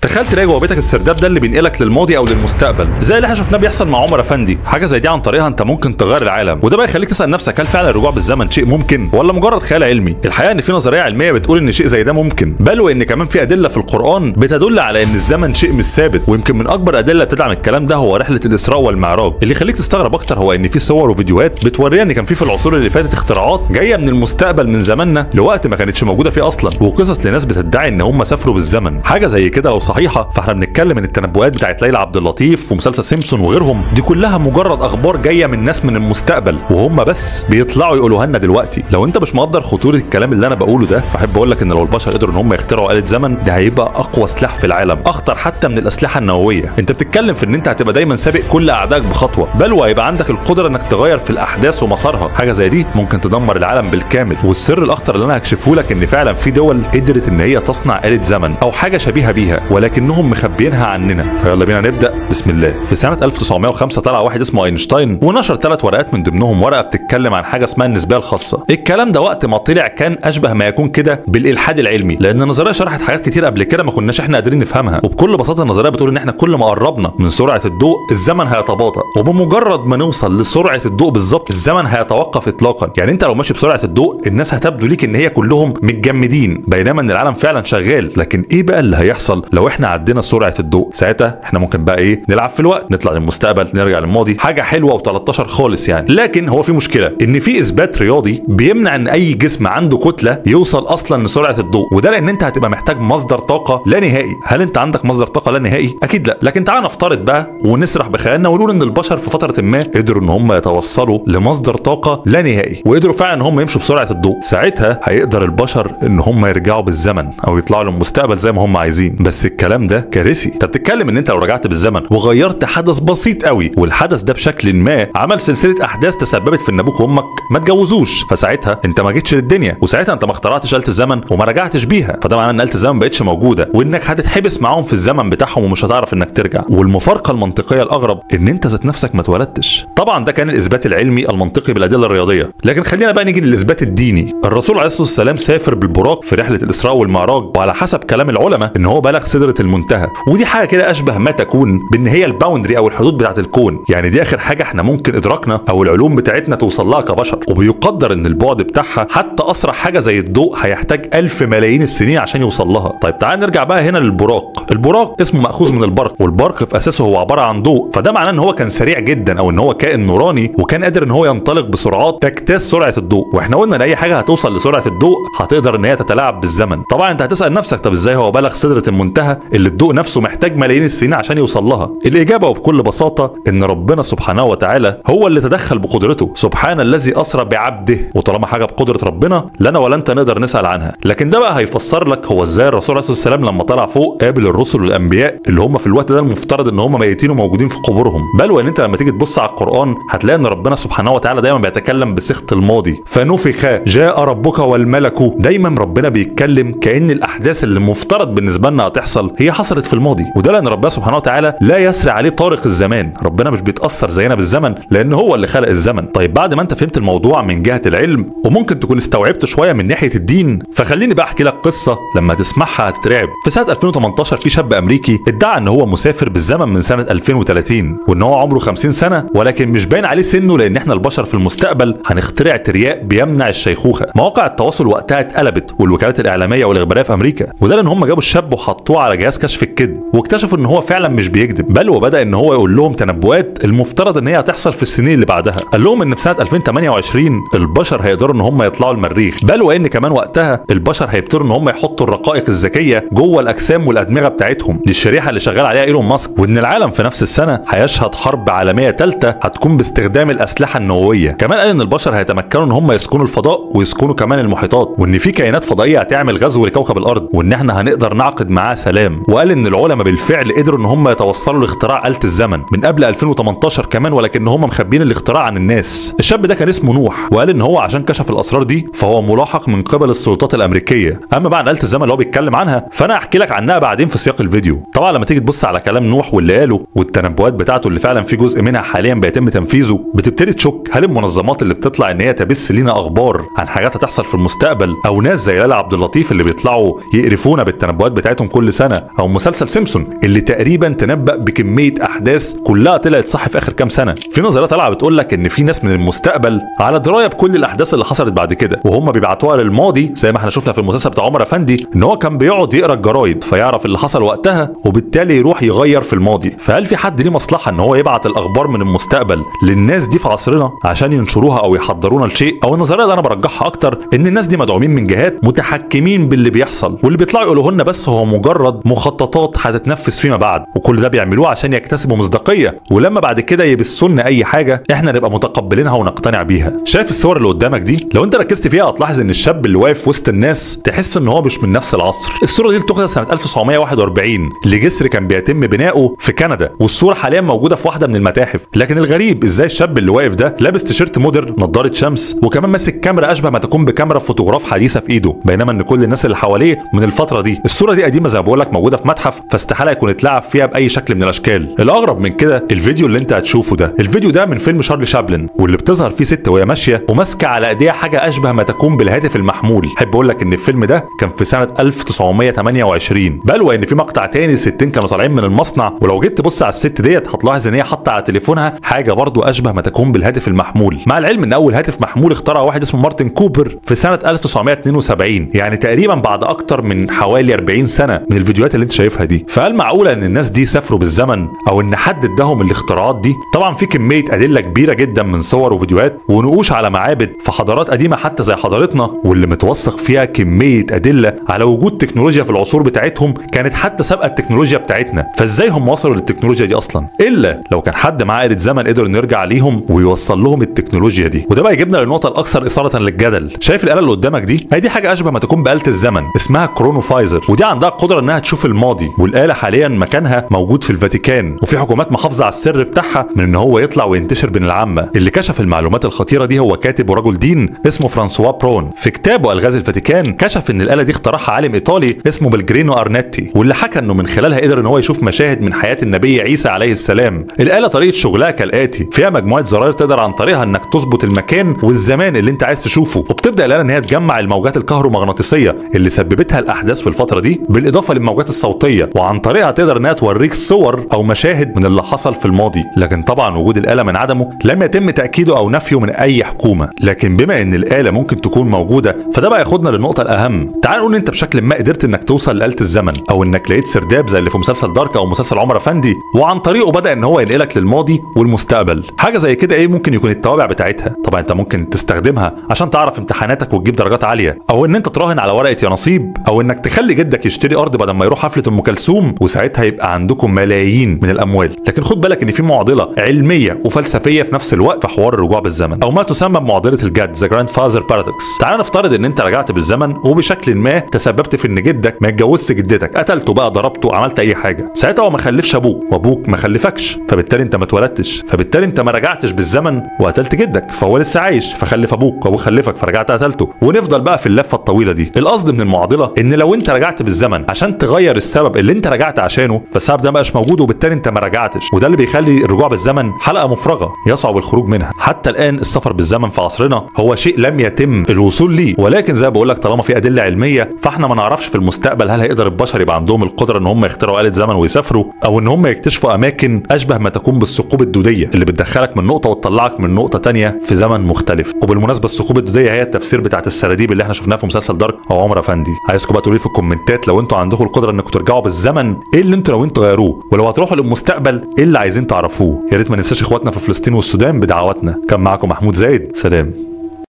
تخيل تلاقي جوه بيتك السرداب ده اللي بينقلك للماضي او للمستقبل زي اللي احنا شفناه بيحصل مع عمر افندي حاجه زي دي عن طريقها انت ممكن تغير العالم وده بقى يخليك تسال نفسك هل فعلا الرجوع بالزمن شيء ممكن ولا مجرد خيال علمي الحقيقه ان في نظريه علميه بتقول ان شيء زي ده ممكن بل وان كمان في ادله في القران بتدل على ان الزمن شيء مش ثابت ويمكن من اكبر ادله بتدعم الكلام ده هو رحله الاسراء والمعراج اللي يخليك تستغرب اكتر هو ان في صور وفيديوهات بتورينا ان كان في في العصور اللي فاتت اختراعات جايه من المستقبل من زماننا لوقت ما كانتش موجوده فيه اصلا وقصص لناس بتدعي ان هم سافروا بالزمن حاجه زي كده لو صحيحه فاحنا بنتكلم ان التنبؤات بتاعت ليلى عبد اللطيف ومسلسل سيمسون وغيرهم دي كلها مجرد اخبار جايه من ناس من المستقبل وهم بس بيطلعوا يقولوها لنا دلوقتي لو انت مش مقدر خطوره الكلام اللي انا بقوله ده فاحب اقول لك ان لو البشر قدروا ان هم يخترعوا آلة زمن ده هيبقى اقوى سلاح في العالم اخطر حتى من الاسلحه النوويه انت بتتكلم في ان انت هتبقى دايما سابق كل اعدائك بخطوه بل وهيبقى عندك القدره انك تغير في الاحداث ومسارها حاجه زي دي ممكن تدمر العالم بالكامل والسر الاخطر اللي انا هكشفه لك ان فعلا في دول قدرت ان هي تصنع آلة زمن او حاجه شبيهه بيها ولكنهم مخبيينها عننا فيلا بينا نبدا بسم الله في سنه 1905 طلع واحد اسمه اينشتاين ونشر ثلاث ورقات من ضمنهم ورقه بتتكلم عن حاجه اسمها النسبيه الخاصه الكلام ده وقت ما طلع كان اشبه ما يكون كده بالالحاد العلمي لان النظريه شرحت حاجات كتير قبل كده ما كناش احنا قادرين نفهمها وبكل بساطه النظريه بتقول ان احنا كل ما قربنا من سرعه الضوء الزمن هيتباطأ وبمجرد ما نوصل لسرعه الضوء بالظبط الزمن هيتوقف اطلاقا يعني انت لو ماشي بسرعه الضوء الناس هتبدو ليك ان هي كلهم متجمدين بينما ان العالم فعلا شغال لكن ايه بقى اللي هيحصل لو احنا عدينا سرعه الضوء ساعتها احنا ممكن بقى ايه نلعب في الوقت نطلع للمستقبل نرجع للماضي حاجه حلوه و13 خالص يعني لكن هو في مشكله ان في اثبات رياضي بيمنع ان اي جسم عنده كتله يوصل اصلا لسرعه الضوء وده لان انت هتبقى محتاج مصدر طاقه لا نهائي هل انت عندك مصدر طاقه لا نهائي اكيد لا لكن تعال نفترض بقى ونسرح بخيالنا ونقول ان البشر في فتره ما قدروا ان هم يتوصلوا لمصدر طاقه لا نهائي وقدروا فعلا ان هم يمشوا بسرعه الضوء ساعتها هيقدر البشر ان هم يرجعوا بالزمن او يطلعوا للمستقبل زي ما هم عايزين بس الكلام ده كارثي انت بتتكلم ان انت لو رجعت بالزمن وغيرت حدث بسيط قوي والحدث ده بشكل ما عمل سلسله احداث تسببت في ان ابوك وامك ما اتجوزوش فساعتها انت ما جيتش للدنيا وساعتها انت ما اخترعتش آلة الزمن وما رجعتش بيها فده معناه ان آلة الزمن ما بقتش موجوده وانك هتتحبس معاهم في الزمن بتاعهم ومش هتعرف انك ترجع والمفارقه المنطقيه الاغرب ان انت ذات نفسك ما اتولدتش طبعا ده كان الاثبات العلمي المنطقي بالادله الرياضيه لكن خلينا بقى نيجي للاثبات الديني الرسول عليه الصلاه والسلام سافر بالبراق في رحله الاسراء والمعراج وعلى حسب كلام العلماء ان هو بلغ سدره المنتهى ودي حاجه كده اشبه ما تكون بان هي الباوندري او الحدود بتاعه الكون يعني دي اخر حاجه احنا ممكن ادراكنا او العلوم بتاعتنا توصل لها كبشر وبيقدر ان البعد بتاعها حتى اسرع حاجه زي الضوء هيحتاج ألف ملايين السنين عشان يوصل لها طيب تعال نرجع بقى هنا للبراق البراق اسمه ماخوذ من البرق والبرق في اساسه هو عباره عن ضوء فده معناه ان هو كان سريع جدا او ان هو كائن نوراني وكان قادر ان هو ينطلق بسرعات تجتاز سرعه الضوء واحنا قلنا ان اي حاجه هتوصل لسرعه الضوء هتقدر ان هي تتلاعب بالزمن طبعا انت هتسال نفسك طب ازاي هو بلغ سدره المنتهى اللي الضوء نفسه محتاج ملايين السنين عشان يوصل لها الاجابه وبكل بساطه ان ربنا سبحانه وتعالى هو اللي تدخل بقدرته سبحان الذي اسرى بعبده وطالما حاجه بقدره ربنا لنا ولا انت نقدر نسال عنها لكن ده بقى هيفسر لك هو ازاي الرسول عليه الصلاه والسلام لما طلع فوق قابل الرسل والانبياء اللي هم في الوقت ده المفترض ان هم ميتين وموجودين في قبورهم بل وان انت لما تيجي تبص على القران هتلاقي ان ربنا سبحانه وتعالى دايما بيتكلم بصيغه الماضي فنفخ جاء ربك والملك دايما ربنا بيتكلم كان الاحداث اللي المفترض بالنسبه لنا هتحصل هي حصلت في الماضي وده لان ربنا سبحانه وتعالى لا يسري عليه طارق الزمان ربنا مش بيتاثر زينا بالزمن لان هو اللي خلق الزمن طيب بعد ما انت فهمت الموضوع من جهه العلم وممكن تكون استوعبت شويه من ناحيه الدين فخليني بقى احكي لك قصه لما تسمعها هتترعب في سنه 2018 في شاب امريكي ادعى ان هو مسافر بالزمن من سنه 2030 وان هو عمره 50 سنه ولكن مش باين عليه سنه لان احنا البشر في المستقبل هنخترع ترياق بيمنع الشيخوخه مواقع التواصل وقتها اتقلبت والوكالات الاعلاميه والاخباريه في امريكا وده لان هم جابوا الشاب وحطوه على جهاز كشف الكذب واكتشفوا ان هو فعلا مش بيكذب بل وبدا ان هو يقول لهم تنبؤات المفترض ان هي هتحصل في السنين اللي بعدها قال لهم ان في سنه 2028 البشر هيقدروا ان هم يطلعوا المريخ بل وان كمان وقتها البشر هيبتدوا ان هم يحطوا الرقائق الذكيه جوه الاجسام والادمغه بتاعتهم دي الشريحه اللي شغال عليها ايلون ماسك وان العالم في نفس السنه هيشهد حرب عالميه ثالثه هتكون باستخدام الاسلحه النوويه كمان قال ان البشر هيتمكنوا ان هم يسكنوا الفضاء ويسكنوا كمان المحيطات وان في كائنات فضائيه هتعمل غزو لكوكب الارض وان احنا هنقدر نعقد معاه سلام وقال ان العلماء بالفعل قدروا ان هم يتوصلوا لاختراع آلة الزمن من قبل 2018 كمان ولكن هم مخبيين الاختراع عن الناس الشاب ده كان اسمه نوح وقال ان هو عشان كشف الاسرار دي فهو ملاحق من قبل السلطات الامريكيه اما بقى عن آلة الزمن اللي هو بيتكلم عنها فانا هحكي لك عنها بعدين في سياق الفيديو طبعا لما تيجي تبص على كلام نوح واللي قاله والتنبؤات بتاعته اللي فعلا في جزء منها حاليا بيتم تنفيذه بتبتدي تشك هل المنظمات اللي بتطلع ان هي تبث لينا اخبار عن حاجات هتحصل في المستقبل او ناس زي ليلى عبد اللطيف اللي بيطلعوا يقرفونا بالتنبؤات بتاعتهم كل سنه سنه او مسلسل سيمسون اللي تقريبا تنبأ بكميه احداث كلها طلعت صح في اخر كام سنه في نظريه طالعه بتقول لك ان في ناس من المستقبل على درايه بكل الاحداث اللي حصلت بعد كده وهم بيبعتوها للماضي زي ما احنا شفنا في المسلسل بتاع عمر افندي ان هو كان بيقعد يقرا الجرايد فيعرف اللي حصل وقتها وبالتالي يروح يغير في الماضي فهل في حد ليه مصلحه ان هو يبعت الاخبار من المستقبل للناس دي في عصرنا عشان ينشروها او يحضرونا لشيء او النظريه اللي انا برجحها اكتر ان الناس دي مدعومين من جهات متحكمين باللي بيحصل واللي بيطلعوا يقولوا لنا بس هو مجرد مخططات هتتنفذ فيما بعد وكل ده بيعملوه عشان يكتسبوا مصداقيه ولما بعد كده يبثوا لنا اي حاجه احنا نبقى متقبلينها ونقتنع بيها شايف الصور اللي قدامك دي لو انت ركزت فيها هتلاحظ ان الشاب اللي واقف وسط الناس تحس ان هو مش من نفس العصر الصوره دي اتخذت سنه 1941 لجسر كان بيتم بناؤه في كندا والصوره حاليا موجوده في واحده من المتاحف لكن الغريب ازاي الشاب اللي واقف ده لابس تيشيرت مودرن نضاره شمس وكمان ماسك كاميرا اشبه ما تكون بكاميرا فوتوغراف حديثه في ايده بينما ان كل الناس اللي حواليه من الفتره دي الصوره دي قديمه زي ما بقول لك موجوده في متحف فاستحاله يكون اتلعب فيها باي شكل من الاشكال الاغرب من كده الفيديو اللي انت هتشوفه ده الفيديو ده من فيلم شارلي شابلن واللي بتظهر فيه ست وهي ماشيه وماسكه على ايديها حاجه اشبه ما تكون بالهاتف المحمول احب اقول لك ان الفيلم ده كان في سنه 1928 بل وان في مقطع تاني الستين كانوا طالعين من المصنع ولو جيت تبص على الست ديت هتلاحظ ان هي حاطه على تليفونها حاجه برضو اشبه ما تكون بالهاتف المحمول مع العلم ان اول هاتف محمول اخترعه واحد اسمه مارتن كوبر في سنه 1972 يعني تقريبا بعد اكتر من حوالي 40 سنه من الفيديوهات اللي انت شايفها دي فهل معقوله ان الناس دي سافروا بالزمن او ان حد اداهم الاختراعات دي طبعا في كميه ادله كبيره جدا من صور وفيديوهات ونقوش على معابد في حضارات قديمه حتى زي حضارتنا واللي متوثق فيها كميه ادله على وجود تكنولوجيا في العصور بتاعتهم كانت حتى سابقه التكنولوجيا بتاعتنا فازاي هم وصلوا للتكنولوجيا دي اصلا الا لو كان حد معاه آلة زمن قدر انه يرجع ليهم ويوصل لهم التكنولوجيا دي وده بقى يجيبنا للنقطه الاكثر اثاره للجدل شايف الاله اللي قدامك دي هي دي حاجه اشبه ما تكون بآلة الزمن اسمها كرونوفايزر ودي عندها القدره انها تشوف الماضي والاله حاليا مكانها موجود في الفاتيكان وفي حكومات محافظه على السر بتاعها من ان هو يطلع وينتشر بين العامه اللي كشف المعلومات الخطيره دي هو كاتب ورجل دين اسمه فرانسوا برون في كتابه الغاز الفاتيكان كشف ان الاله دي اخترعها عالم ايطالي اسمه بلجرينو ارنتي واللي حكى انه من خلالها قدر ان هو يشوف مشاهد من حياه النبي عيسى عليه السلام الاله طريقه شغلها كالاتي فيها مجموعه زراير تقدر عن طريقها انك تظبط المكان والزمان اللي انت عايز تشوفه وبتبدا الاله ان هي تجمع الموجات الكهرومغناطيسيه اللي سببتها الاحداث في الفتره دي بالاضافه للموجات الصوتيه وعن طريقها تقدر انها توريك صور او مشاهد من اللي حصل في الماضي لكن طبعا وجود الاله من عدمه لم يتم تاكيده او نفيه من اي حكومه لكن بما ان الاله ممكن تكون موجوده فده بقى ياخدنا للنقطه الاهم تعال نقول انت بشكل ما قدرت انك توصل لاله الزمن او انك لقيت سرداب زي اللي في مسلسل دارك او مسلسل عمر افندي وعن طريقه بدا ان هو ينقلك للماضي والمستقبل حاجه زي كده ايه ممكن يكون التوابع بتاعتها طبعا انت ممكن تستخدمها عشان تعرف امتحاناتك وتجيب درجات عاليه او ان انت تراهن على ورقه يا نصيب او انك تخلي جدك يشتري ارض بدل ما يروح حفله ام كلثوم وساعتها يبقى عندكم ملايين من الاموال لكن خد بالك ان في معضله علميه وفلسفيه في نفس الوقت في حوار الرجوع بالزمن او ما تسمى بمعضله الجد ذا جراند فازر بارادوكس تعال نفترض ان انت رجعت بالزمن وبشكل ما تسببت في ان جدك ما اتجوزش جدتك قتلته بقى ضربته عملت اي حاجه ساعتها هو ما خلفش ابوك وابوك ما خلفكش فبالتالي انت ما اتولدتش فبالتالي انت ما رجعتش بالزمن وقتلت جدك فهو لسه عايش فخلف ابوك وابوك خلفك فرجعت قتلته ونفضل بقى في اللفه الطويله دي القصد من المعضله ان لو انت رجعت بالزمن عشان تغير السبب اللي انت رجعت عشانه فالسبب ده مبقاش موجود وبالتالي انت ما رجعتش وده اللي بيخلي الرجوع بالزمن حلقه مفرغه يصعب الخروج منها حتى الان السفر بالزمن في عصرنا هو شيء لم يتم الوصول ليه ولكن زي ما بقول لك طالما في ادله علميه فاحنا ما نعرفش في المستقبل هل هيقدر البشر يبقى عندهم القدره ان هم يخترعوا آلة زمن ويسافروا او ان هم يكتشفوا اماكن اشبه ما تكون بالثقوب الدوديه اللي بتدخلك من نقطه وتطلعك من نقطه تانية في زمن مختلف وبالمناسبه الثقوب الدوديه هي التفسير بتاعت السراديب اللي احنا شفناها في مسلسل دارك او عمر افندي عايزكم بقى تقولوا لي في الكومنتات لو انتوا عندكم القدره انكم ترجعوا بالزمن ايه اللي انتوا ناويين تغيروه ولو هتروحوا للمستقبل ايه اللي عايزين تعرفوه يا ريت ما ننساش اخواتنا في فلسطين والسودان بدعواتنا كان معاكم محمود زايد سلام